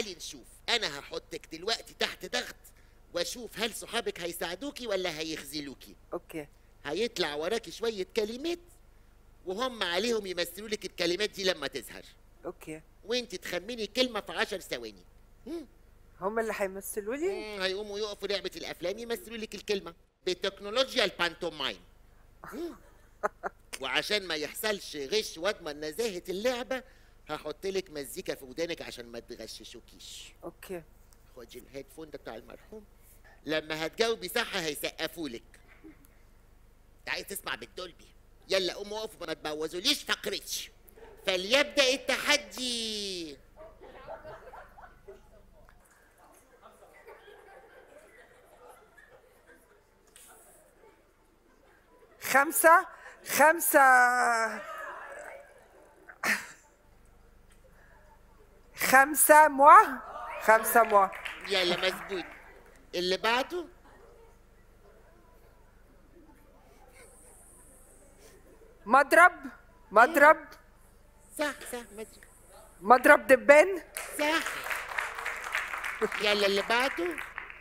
تعالي نشوف انا هحطك دلوقتي تحت ضغط واشوف هل صحابك هيساعدوكي ولا هيخذلوكي اوكي هيطلع وراكي شويه كلمات وهم عليهم يمثلوا لك الكلمات دي لما تظهر اوكي وانت تخمني كلمه في عشر ثواني مم. هم اللي هيمثلوا لي مم، هيقوموا يقفوا لعبه الافلام يمثلوا لك الكلمه بتكنولوجيا البانتومايم مم. وعشان ما يحصلش غش واضمن نزاهه اللعبه هحط لك مزيكا في ودانك عشان ما تغششوكيش اوكي خدي الهيدفون ده بتاع المرحوم لما هتجاوبي صح هيسقفوا لك عايز تسمع بالدولبي يلا قوموا وقفوا ما تبوظوليش فقرتي فليبدا التحدي خمسة خمسة خمسة موا خمسة موا يلا مظبوط اللي بعده مضرب مضرب صح صح مظبوط مضرب دبان صح يلا اللي بعده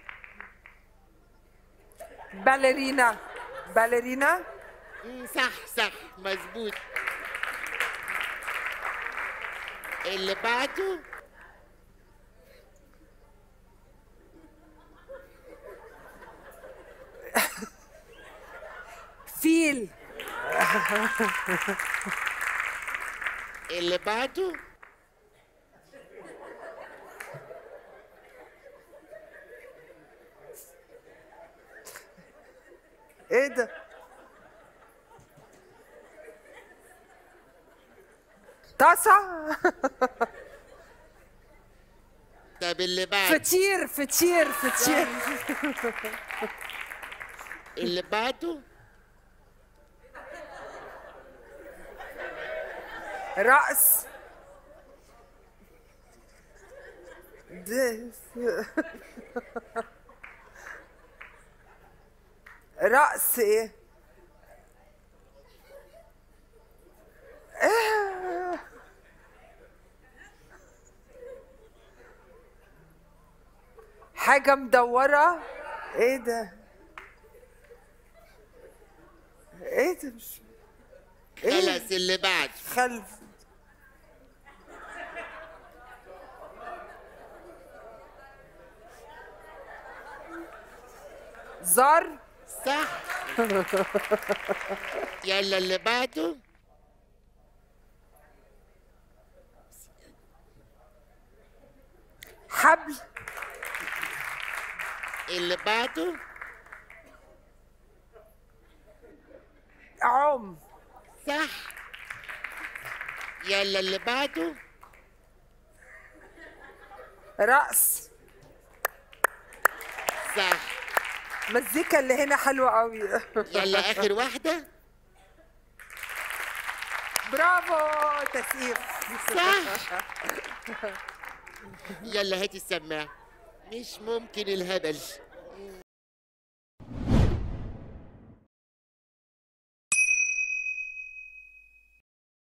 باليرينا باليرينا مم، صح صح مظبوط اللي بعده فيل اللي بعده ايه ده طاسة طب اللي بعده فطير فطير فطير اللي بعده رأس ده- رأس ايه آه. حاجة مدورة ايه ده ايه ده مش خلاص اللي بعده خلف زار صح يلا اللي بعده حبل اللي بعده عم صح يلا اللي بعده رأس صح مزيكا اللي هنا حلوة قوي يلا اخر واحده برافو تسقيف صح يلا هاتي السماعه مش ممكن الهبل